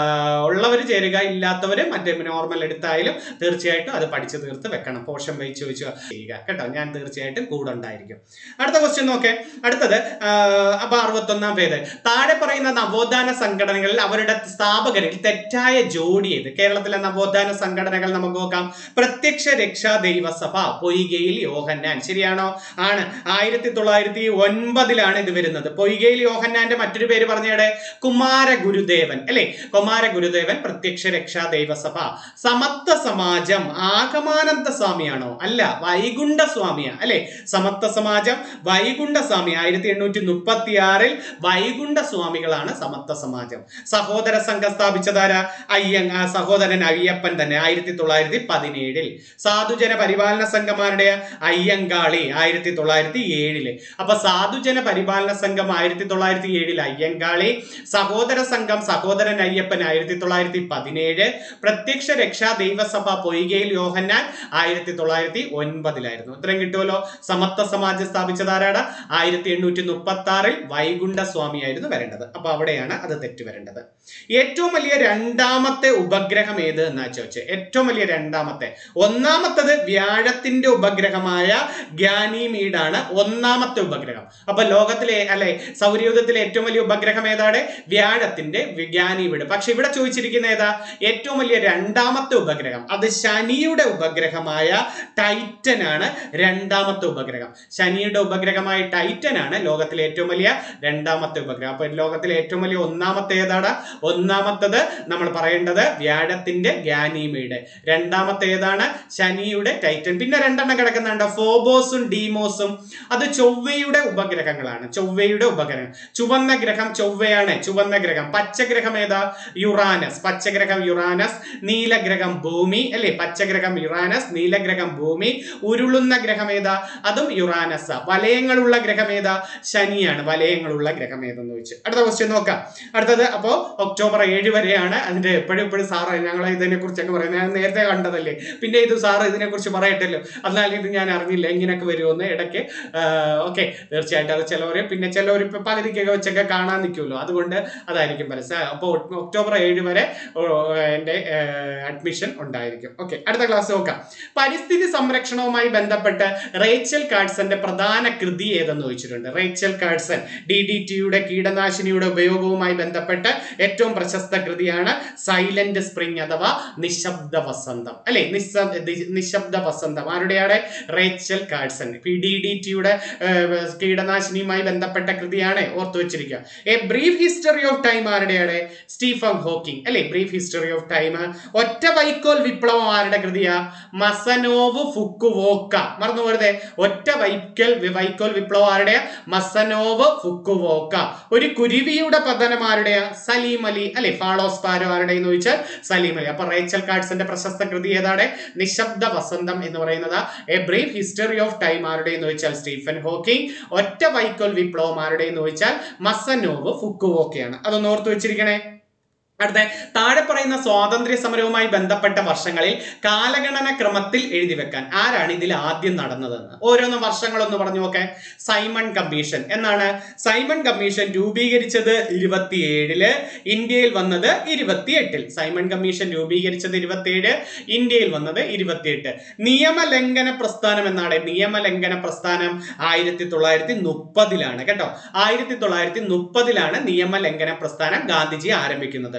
ഉള്ളവർ ചേരുക ഇല്ലാത്തവർ മറ്റേ നോർമൽ എടുത്തായാലും തീർച്ചയായിട്ടും അത് പഠിച്ചു തീർത്ത് വെക്കണം പോഷൻ വെച്ച് വെച്ച് ചെയ്യുക കേട്ടോ ഞാൻ തീർച്ചയായിട്ടും കൂടെ ഉണ്ടായിരിക്കും അടുത്ത ക്വസ്റ്റ്യൻ നോക്കേ അടുത്തത് ആ, അപ്പൊ അറുപത്തൊന്നാം പേര് താഴെ പറയുന്ന നവോത്ഥാന സംഘടനകളിൽ അവരുടെ സ്ഥാപകരിൽ തെറ്റായ ജോഡി ഏത് കേരളത്തിലെ നവോത്ഥാന സംഘടനകൾ നമുക്ക് നോക്കാം പ്രത്യക്ഷ രക്ഷാ ദൈവസഭ പൊയ്കയിൽ യോഹന്നാൻ ശരിയാണോ ആണ് ആയിരത്തി തൊള്ളായിരത്തി ഒൻപതിലാണ് ഇത് വരുന്നത് പൊയ്കയിൽ യോഹന്നാന്റെ മറ്റൊരു പേര് പറഞ്ഞയുടെ കുമാര ഗുരുദേവൻ അല്ലെ കുമാര ഗുരുദേവൻ പ്രത്യക്ഷ രക്ഷാ ദൈവസഭ സമത്വ സമാജം ആഗമാനന്ദ സ്വാമിയാണോ അല്ല വൈകുണ്ഠ സ്വാമിയാ അല്ലെ സമത്വ സമാജം വൈകുണ്ഠ സ്വാമി ആയിരത്തി എണ്ണൂറ്റി മുപ്പത്തി ആറിൽ വൈകുണ്ഠ സ്വാമികളാണ് സമത്വ സമാജം സഹോദര സംഘം സ്ഥാപിച്ചതാര അയ്യങ് ആ സഹോദരൻ അയ്യപ്പൻ തന്നെ ആയിരത്തി തൊള്ളായിരത്തി പതിനേഴിൽ സാധുജന പരിപാലന സംഘമാരുടെ അയ്യങ്കാളി ആയിരത്തി തൊള്ളായിരത്തി ഏഴില് അപ്പൊ സാധുജന പരിപാലന സംഘം ആയിരത്തി തൊള്ളായിരത്തി ഏഴിൽ അയ്യങ്കാളി സഹോദര സംഘം സഹോദരൻ അയ്യപ്പൻ ആയിരത്തി തൊള്ളായിരത്തി പതിനേഴ് പ്രത്യക്ഷ രക്ഷാ ദൈവസഭ പൊയ്കയിൽ യോഹന്നാൻ ആയിരത്തി തൊള്ളായിരത്തി ഒൻപതിലായിരുന്നു ഇത്രയും കിട്ടുമല്ലോ സമത്വ സമാജം സ്ഥാപിച്ചതാരാണ് ആയിരത്തി എണ്ണൂറ്റി മുപ്പത്തി ആറിൽ വൈകുണ്ഠ സ്വാമിയായിരുന്നു വരേണ്ടത് അപ്പൊ അവിടെയാണ് അത് തെറ്റ് വരേണ്ടത് ഏറ്റവും വലിയ രണ്ടാമത്തെ ഉപഗ്രഹം ഏത് എന്നാ ചോദിച്ചത് ഏറ്റവും വലിയ രണ്ടാമത്തെ ഒന്നാമത്തത് വ്യാഴത്തിന്റെ ഉപഗ്രഹമായ ഗ്യാനിമീഡാണ് ഒന്നാമത്തെ ഉപഗ്രഹം അപ്പൊ ലോകത്തിലെ അല്ലെ സൗരയൂഥത്തിലെ ഏറ്റവും വലിയ ഉപഗ്രഹം ഏതാണ് വ്യാഴത്തിന്റെ ഗ്യാനിമീഡ് പക്ഷെ ഇവിടെ ചോദിച്ചിരിക്കുന്ന ഏതാ ഏറ്റവും വലിയ രണ്ടാമത്തെ ഉപഗ്രഹം അത് ശനിയുടെ ഉപഗ്രഹമായ ടൈറ്റൻ ആണ് രണ്ടാമത്തെ ഉപഗ്രഹം ശനിയുടെ ഉപഗ്രഹമായ ടൈറ്റൻ ആണ് ലോകത്തിലെ ഏറ്റവും വലിയ രണ്ടാമത്തെ ഉപഗ്രഹം അപ്പൊ ലോകത്തിലെ ഏറ്റവും വലിയ ഒന്നാമത്തെ ഏതാണ് ഒന്നാമത്തത് നമ്മൾ പറയേണ്ടത് വ്യാഴത്തിന്റെ ഗ്യാനിമീഡ് രണ്ടാമത്തെ ഏതാണ് ശനിയുടെ ടൈറ്റൻ പിന്നെ രണ്ടെണ്ണം കിടക്കുന്നുണ്ട് ഫോബോസും ഡീമോസും അത് ചൊവ്വയുടെ ഉപഗ്രഹങ്ങളാണ് ചൊവ്വയുടെ ഉപഗ്രഹം ചുവന്ന ഗ്രഹം ചൊവ്വയാണ് ചുവന്ന ഗ്രഹം പച്ചഗ്രഹം ഏതാ യുറാനസ് പച്ചഗ്രഹം യുറാനസ് നീലഗ്രഹം ഭൂമി അല്ലെ പച്ചഗ്രഹം യുറാനസ് നീലഗ്രഹം ഭൂമി ഉരുളുന്ന ഗ്രഹം ഏതാ അതും യുറാനസ് വലയങ്ങളുള്ള ഗ്രഹം ഏതാ ശനിയാണ് വലയങ്ങളുള്ള ഗ്രഹം ഏതെന്ന് ചോദിച്ചു അടുത്ത ക്വസ്റ്റ്യൻ നോക്കാം അടുത്തത് അപ്പോ ഒക്ടോബർ ഏഴ് വരെയാണ് അതിന്റെ എപ്പോഴും എപ്പോഴും സാറ് ഞങ്ങൾ ഇതിനെ കുറിച്ച് അങ്ങ് പറയുന്നത് ഞാൻ നേരത്തെ കണ്ടതല്ലേ പിന്നെ ഇത് സാറ് ഇതിനെ കുറിച്ച് പറയട്ടല്ലോ എന്നാൽ ഇത് ഞാൻ അറിഞ്ഞില്ല ഇങ്ങനെയൊക്കെ വരുമെന്ന് ഇടയ്ക്ക് ഓക്കെ തീർച്ചയായിട്ടും അത് ചിലവർ പിന്നെ ചിലവർ ഇപ്പൊ പകുതിക്കൊക്കെ വെച്ചൊക്കെ കാണാൻ നിൽക്കുമല്ലോ അതുകൊണ്ട് അതായിരിക്കും മനസ്സിലായി അപ്പോൾ ഒക്ടോബർ ഏഴ് വരെ ഓ, എൻ്റെ അഡ്മിഷൻ ഉണ്ടായിരിക്കും ഓക്കെ അടുത്ത ക്ലാസ് നോക്കാം പരിസ്ഥിതി സംരക്ഷണവുമായി ബന്ധപ്പെട്ട് റേച്ചൽ കാർഡ്സന്റെ പ്രധാന കൃതി ഏതെന്ന് ചോദിച്ചിട്ടുണ്ട് റേച്ചൽ കാർഡ്സൺ ഡി ഡി ടിയുടെ കീടനാശിനിയുടെ ഉപയോഗവുമായി ബന്ധപ്പെട്ട് ഏറ്റവും പ്രശസ്ത കൃതിയാണ് സൈലന്റ് സ്പ്രിംഗ് അഥവാ നിശബ്ദ വസന്തം അല്ലെ നിശബ്ദ നിശബ്ദ വസന്തം ആരുടെയാണ് Rachel Carson P D D ടിയുടെ കീടനാശിനിയുമായി ബന്ധപ്പെട്ട കൃതിയാണ് ഓർത്തു വെച്ചിരിക്കുക a brief history of time ആരുടെയാണ് സ്റ്റീഫൻ ഹോക്കിംഗ് അല്ലെ ബ്രീഫ് ഹിസ്റ്ററി ഓഫ് ടൈം ഒറ്റ വൈക്കോൽ വിപ്ലവം ആരുടെ കൃതിയാ മസനോവ് ഫുക്കുവോക്ക മറന്നു പോരുതേ ഒറ്റ വൈക്കൽ വൈക്കോൽ വിപ്ലവം ആരുടെയാ മസനോവ് ഫുക്കുവോക്ക ഒരു കുരുവിയുടെ പതനം ആരുടെയാ സലീം അലി അല്ലെ ഫാളോസ്പാരോ ആരുടെ എന്ന് ചോദിച്ചാൽ സലീം അലി അപ്പൊ റേച്ചൽ കാർഡ്സിന്റെ പ്രശസ്ത കൃതി ഏതാണ് നിശബ്ദ വസന്തം എന്ന് പറയുന്നത് a brief history of time ആരുടെ എന്ന് ചോദിച്ചാൽ സ്റ്റീഫൻ ഹോക്കിംഗ് ഒറ്റ വൈക്കോൽ വിപ്ലവം ആരുടെ എന്ന് ചോദിച്ചാൽ മസനോവ് ഫുക്കുവോക്കയാണ് അതൊന്ന് ഓർത്തു വെച്ചിരിക്കണേ അടുത്ത താഴെ പറയുന്ന സ്വാതന്ത്ര്യ സമരവുമായി ബന്ധപ്പെട്ട വർഷങ്ങളിൽ കാലഗണന ക്രമത്തിൽ എഴുതി വെക്കാൻ ആരാണ് ഇതിൽ ആദ്യം നടന്നതെന്ന് ഓരോന്ന് വർഷങ്ങളൊന്ന് പറഞ്ഞു നോക്കെ സൈമൺ കമ്മീഷൻ എന്നാണ് സൈമൺ കമ്മീഷൻ രൂപീകരിച്ചത് ഇരുപത്തിയേഴില് ഇന്ത്യയിൽ വന്നത് ഇരുപത്തിയെട്ടിൽ സൈമൺ കമ്മീഷൻ രൂപീകരിച്ചത് ഇരുപത്തിയേഴ് ഇന്ത്യയിൽ വന്നത് ഇരുപത്തിയെട്ട് നിയമലംഘന പ്രസ്ഥാനം എന്നാണ് നിയമലംഘന പ്രസ്ഥാനം ആയിരത്തി തൊള്ളായിരത്തി മുപ്പതിലാണ് കേട്ടോ ആയിരത്തി തൊള്ളായിരത്തി മുപ്പതിലാണ് നിയമലംഘന പ്രസ്ഥാനം ഗാന്ധിജി ആരംഭിക്കുന്നത്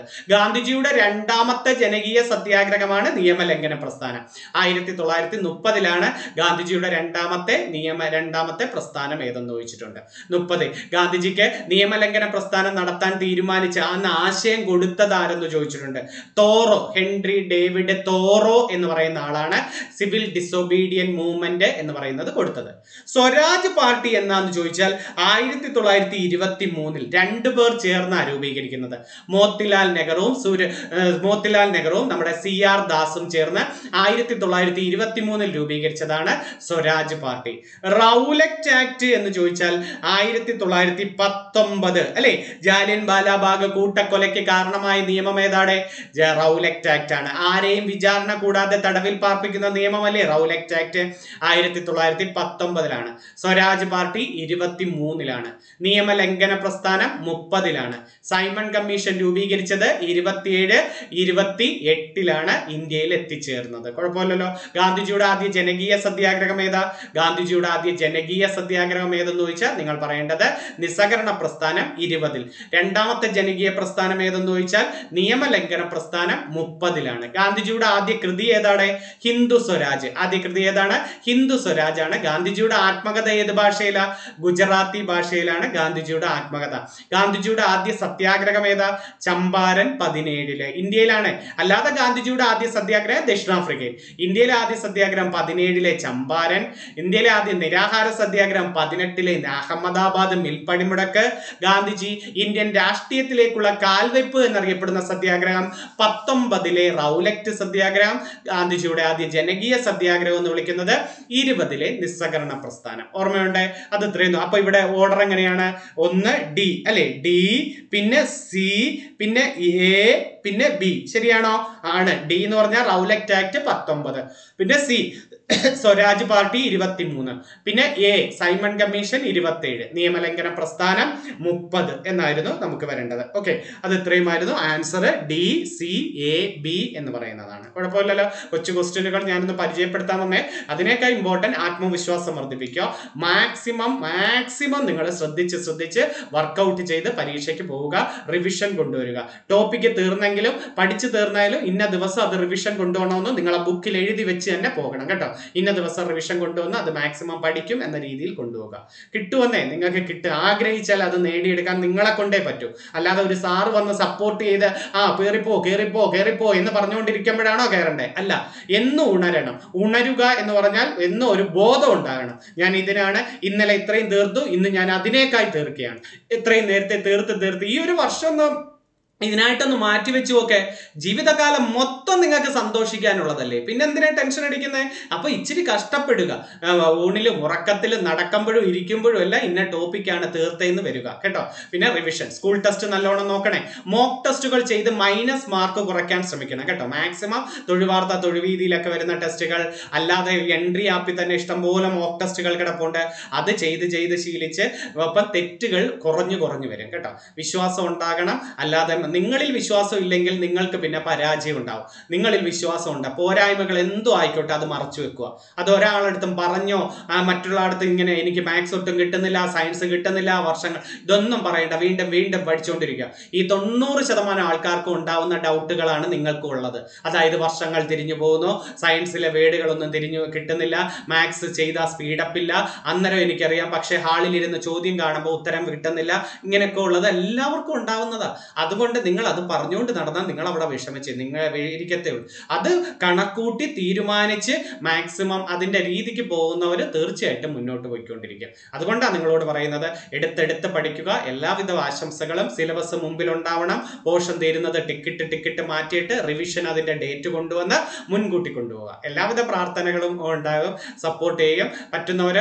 ഗാന്ധിജിയുടെ രണ്ടാമത്തെ ജനകീയ സത്യാഗ്രഹമാണ് നിയമലംഘന പ്രസ്ഥാനം ആയിരത്തി തൊള്ളായിരത്തി മുപ്പതിലാണ് ഗാന്ധിജിയുടെ രണ്ടാമത്തെ നിയമ രണ്ടാമത്തെ പ്രസ്ഥാനം ഏതെന്ന് ചോദിച്ചിട്ടുണ്ട് മുപ്പത് ഗാന്ധിജിക്ക് നിയമലംഘന പ്രസ്ഥാനം നടത്താൻ തീരുമാനിച്ച അന്ന് ആശയം കൊടുത്തത് ആരെന്ന് ചോദിച്ചിട്ടുണ്ട് തോറോ ഹെൻറി ഡേവിഡ് തോറോ എന്ന് പറയുന്ന ആളാണ് സിവിൽ ഡിസൊബീഡിയൻ മൂവ്മെന്റ് എന്ന് പറയുന്നത് കൊടുത്തത് സ്വരാജ് പാർട്ടി എന്നാന്ന് ചോദിച്ചാൽ ആയിരത്തി തൊള്ളായിരത്തി ഇരുപത്തി മൂന്നിൽ രണ്ടുപേർ ചേർന്നാണ് രൂപീകരിക്കുന്നത് മോത്തിലാൽ നെഹ്റുവും സൂര്യ ഏഹ് മോത്തിലാൽ നെഹ്റുവും നമ്മുടെ സി ആർ ദാസും ചേർന്ന് ആയിരത്തി തൊള്ളായിരത്തി ഇരുപത്തി മൂന്നിൽ രൂപീകരിച്ചതാണ് സ്വരാജ് പാർട്ടി റൗലക്റ്റ് ആക്ട് എന്ന് ചോദിച്ചാൽ ആയിരത്തി തൊള്ളായിരത്തി പത്തൊമ്പത് അല്ലെ ജാലിയൻ ബാലാബാഗ് കൂട്ടക്കൊലയ്ക്ക് കാരണമായ നിയമം ഏതാണ് ജ- റൗലക്റ്റ് ആക്ട് ആണ് ആരെയും വിചാരണ കൂടാതെ തടവിൽ പാർപ്പിക്കുന്ന നിയമമല്ലേ റൗലക്റ്റ് ആക്ട് ആയിരത്തി തൊള്ളായിരത്തി പത്തൊമ്പതിലാണ് സ്വരാജ് പാർട്ടി ഇരുപത്തി മൂന്നിലാണ് നിയമലംഘന പ്രസ്ഥാനം മുപ്പതിലാണ് സൈമൺ കമ്മീഷൻ രൂപീകരിച്ചത് ഇരുപത്തിയേഴ് ഇരുപത്തി എട്ടിലാണ് ഇന്ത്യയിൽ എത്തിച്ചേർന്നത് കുഴപ്പമില്ലല്ലോ ഗാന്ധിജിയുടെ ആദ്യ ജനകീയ സത്യാഗ്രഹം ഏതാ ഗാന്ധിജിയുടെ ആദ്യ ജനകീയ സത്യാഗ്രഹം ഏതെന്ന് ചോദിച്ചാൽ നിങ്ങൾ പറയേണ്ടത് നിസ്സഹകരണ പ്രസ്ഥാനം ഇരുപതിൽ രണ്ടാമത്തെ ജനകീയ പ്രസ്ഥാനം ഏതെന്ന് ചോദിച്ചാൽ നിയമലംഘന പ്രസ്ഥാനം മുപ്പതിലാണ് ഗാന്ധിജിയുടെ ആദ്യ കൃതി ഏതാണ് ഹിന്ദു സ്വരാജ് ആദ്യ കൃതി ഏതാണ് ഹിന്ദു സ്വരാജ് ആണ് ഗാന്ധിജിയുടെ ആത്മകഥ ഏത് ഭാഷയിലാ ഗുജറാത്തി ഭാഷയിലാണ് ഗാന്ധിജിയുടെ ആത്മകഥ ഗാന്ധിജിയുടെ ആദ്യ സത്യാഗ്രഹം ഏതാ ചമ്പാരൻ പതിനേഴില് ഇന്ത്യയിലാണ് അല്ലാതെ ഗാന്ധിജിയുടെ ആദ്യ സത്യാഗ്രഹം ദക്ഷിണാഫ്രിക്കയിൽ ഇന്ത്യയിലെ ആദ്യ സത്യാഗ്രഹം പതിനേഴിലെ ചമ്പാരൻ ഇന്ത്യയിലെ ആദ്യ നിരാഹാര സത്യാഗ്രഹം പതിനെട്ടിലെ അഹമ്മദാബാദ് മിൽപ്പണിമുടക്ക് ഗാന്ധിജി ഇന്ത്യൻ രാഷ്ട്രീയത്തിലേക്കുള്ള കാൽവെപ്പ് എന്നറിയപ്പെടുന്ന സത്യാഗ്രഹം പത്തൊമ്പതിലെ റൗലക്റ്റ് സത്യാഗ്രഹം ഗാന്ധിജിയുടെ ആദ്യ ജനകീയ സത്യാഗ്രഹം എന്ന് വിളിക്കുന്നത് ഇരുപതിലെ നിസ്സഹകരണ പ്രസ്ഥാനം ഓർമ്മയുണ്ട് അത് ഇത്രയും അപ്പൊ ഇവിടെ ഓർഡർ എങ്ങനെയാണ് ഒന്ന് ഡി അല്ലെ ഡി പിന്നെ സി പിന്നെ എ പിന്നെ ബി ശരിയാണോ ആണ് ഡി എന്ന് പറഞ്ഞാൽ റൗലക്റ്റ് ആക്ട് പത്തൊമ്പത് പിന്നെ സി സ്വരാജ് പാർട്ടി ഇരുപത്തിമൂന്ന് പിന്നെ എ സൈമൺ കമ്മീഷൻ ഇരുപത്തേഴ് നിയമലംഘന പ്രസ്ഥാനം മുപ്പത് എന്നായിരുന്നു നമുക്ക് വരേണ്ടത് ഓക്കെ അത് ഇത്രയുമായിരുന്നു answer D C A B എന്ന് പറയുന്നതാണ് കുഴപ്പമില്ലല്ലോ കൊച്ചു ക്വസ്റ്റ്യനുകൾ ഞാനൊന്ന് പരിചയപ്പെടുത്താൻ വന്നേ അതിനേക്കാൾ ഇമ്പോർട്ടൻറ്റ് ആത്മവിശ്വാസം വർദ്ധിപ്പിക്കുക മാക്സിമം മാക്സിമം നിങ്ങൾ ശ്രദ്ധിച്ച് ശ്രദ്ധിച്ച് വർക്കൗട്ട് ചെയ്ത് പരീക്ഷയ്ക്ക് പോവുക റിവിഷൻ കൊണ്ടുവരിക ടോപ്പിക്ക് തീർന്നെങ്കിലും പഠിച്ചു തീർന്നാലും ഇന്ന ദിവസം അത് റിവിഷൻ കൊണ്ടുപോകണമെന്ന് നിങ്ങളെ ബുക്കിൽ എഴുതി വെച്ച് തന്നെ പോകണം കേട്ടോ ഇന്ന ദിവസം റിവിഷൻ കൊണ്ടുവന്ന് അത് മാക്സിമം പഠിക്കും എന്ന രീതിയിൽ കൊണ്ടുപോകുക കിട്ടുമെന്നേ നിങ്ങൾക്ക് കിട്ടുക ആഗ്രഹിച്ചാൽ അത് നേടിയെടുക്കാൻ നിങ്ങളെ കൊണ്ടേ പറ്റൂ അല്ലാതെ ഒരു സാറ് വന്ന് സപ്പോർട്ട് ചെയ്ത് ആ കയറിപ്പോ കയറിപ്പോ കയറിപ്പോ എന്ന് പറഞ്ഞുകൊണ്ടിരിക്കുമ്പോഴാണോ കയറണ്ടേ അല്ല എന്നും ഉണരണം ഉണരുക എന്ന് പറഞ്ഞാൽ എന്നും ഒരു ബോധം ഉണ്ടാകണം ഞാൻ ഇതിനാണ് ഇന്നലെ ഇത്രയും തീർത്തു ഇന്ന് ഞാൻ അതിനേക്കായി തീർക്കുകയാണ് ഇത്രയും നേരത്തെ തീർത്ത് തീർത്ത് ഈ ഒരു വർഷം ഒന്ന് ഇതിനായിട്ടൊന്ന് മാറ്റി വെച്ചു നോക്കെ ജീവിതകാലം മൊത്തം നിങ്ങൾക്ക് സന്തോഷിക്കാനുള്ളതല്ലേ പിന്നെ എന്തിനാ ടെൻഷൻ അടിക്കുന്നത് അപ്പൊ ഇച്ചിരി കഷ്ടപ്പെടുക ആ, ഊണിലും ഉറക്കത്തിലും നടക്കുമ്പോഴും ഇരിക്കുമ്പോഴും എല്ലാം ഇന്ന ടോപ്പിക്കാണ് തീർത്തേന്ന് വരിക കേട്ടോ പിന്നെ റിവിഷൻ സ്കൂൾ ടെസ്റ്റ് നല്ലോണം നോക്കണേ മോക്ക് ടെസ്റ്റുകൾ ചെയ്ത് മൈനസ് മാർക്ക് കുറയ്ക്കാൻ ശ്രമിക്കണം കേട്ടോ മാക്സിമം തൊഴിവാർത്ത തൊഴിവീതിയിലൊക്കെ വരുന്ന ടെസ്റ്റുകൾ അല്ലാതെ എൻട്രി ആപ്പിൽ തന്നെ ഇഷ്ടംപോലെ മോക്ക് ടെസ്റ്റുകൾ കിടപ്പുണ്ട് അത് ചെയ്ത് ചെയ്ത് ശീലിച്ച് അപ്പം തെറ്റുകൾ കുറഞ്ഞു കുറഞ്ഞു വരും കേട്ടോ വിശ്വാസം ഉണ്ടാകണം അല്ലാതെ നിങ്ങളിൽ വിശ്വാസം ഇല്ലെങ്കിൽ നിങ്ങൾക്ക് പിന്നെ പരാജയം ഉണ്ടാവും നിങ്ങളിൽ വിശ്വാസം ഉണ്ട് പോരായ്മകൾ എന്തോ ആയിക്കോട്ടെ അത് മറച്ചു വെക്കുക അത് ഒരാളടുത്തും പറഞ്ഞോ ആ, മറ്റുള്ള അടുത്ത് ഇങ്ങനെ എനിക്ക് മാത്സ് ഒട്ടും കിട്ടുന്നില്ല സയൻസ് കിട്ടുന്നില്ല വർഷങ്ങൾ ഇതൊന്നും പറയണ്ട വീണ്ടും വീണ്ടും പഠിച്ചുകൊണ്ടിരിക്കുക ഈ തൊണ്ണൂറ് ശതമാനം ആൾക്കാർക്കും ഉണ്ടാവുന്ന ഡൗട്ടുകളാണ് നിങ്ങൾക്കും ഉള്ളത് അതായത് വർഷങ്ങൾ തിരിഞ്ഞു പോകുന്നു സയൻസിലെ വേർഡുകളൊന്നും തിരിഞ്ഞു കിട്ടുന്നില്ല മാത്സ് ചെയ്താൽ സ്പീഡപ്പ് ഇല്ല അന്നേരം എനിക്കറിയാം പക്ഷേ ഹാളിലിരുന്ന് ചോദ്യം കാണുമ്പോൾ ഉത്തരം കിട്ടുന്നില്ല ഇങ്ങനെയൊക്കെ ഉള്ളത് എല്ലാവർക്കും ഉണ്ടാവുന്നതാ അതുകൊണ്ട് നിങ്ങൾ അത് പറഞ്ഞുകൊണ്ട് നടന്നാൽ നിങ്ങൾ അവിടെ വിഷമിച്ച് നിങ്ങൾ ഇരിക്കത്തേ ഉള്ളൂ അത് കണക്കൂട്ടി തീരുമാനിച്ച് മാക്സിമം അതിന്റെ രീതിക്ക് പോകുന്നവർ തീർച്ചയായിട്ടും മുന്നോട്ട് പോയിക്കൊണ്ടിരിക്കും അതുകൊണ്ടാണ് നിങ്ങളോട് പറയുന്നത് എടുത്തെടുത്ത് പഠിക്കുക എല്ലാവിധ ആശംസകളും സിലബസ് മുമ്പിൽ ഉണ്ടാവണം പോർഷൻ തീരുന്നത് ടിക്കറ്റ് ടിക്കറ്റ് മാറ്റിയിട്ട് റിവിഷൻ അതിന്റെ ഡേറ്റ് കൊണ്ടുവന്ന് മുൻകൂട്ടി കൊണ്ടുപോവുക എല്ലാവിധ പ്രാർത്ഥനകളും ഉണ്ടാകും സപ്പോർട്ട് ചെയ്യുകയും പറ്റുന്നവർ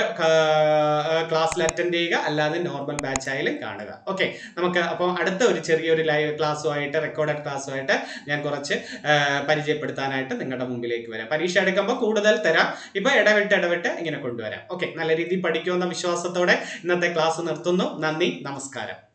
ക്ലാസ്സിൽ അറ്റൻഡ് ചെയ്യുക അല്ലാതെ നോർമൽ ബാച്ച് ആയാലും കാണുക ഓക്കെ നമുക്ക് അപ്പോൾ അടുത്ത ഒരു ചെറിയൊരു ലൈവ് ക്ലാസ്സുമായിട്ട് റെക്കോർഡഡ് ക്ലാസ്സുമായിട്ട് ഞാൻ കുറച്ച് ആ, പരിചയപ്പെടുത്താനായിട്ട് നിങ്ങളുടെ മുമ്പിലേക്ക് വരാം പരീക്ഷ എടുക്കുമ്പോൾ കൂടുതൽ തരാം ഇപ്പൊ ഇടവിട്ട് ഇടവിട്ട് ഇങ്ങനെ കൊണ്ടുവരാം ഓക്കെ നല്ല രീതിയിൽ പഠിക്കുമെന്ന വിശ്വാസത്തോടെ ഇന്നത്തെ ക്ലാസ് നിർത്തുന്നു നന്ദി നമസ്കാരം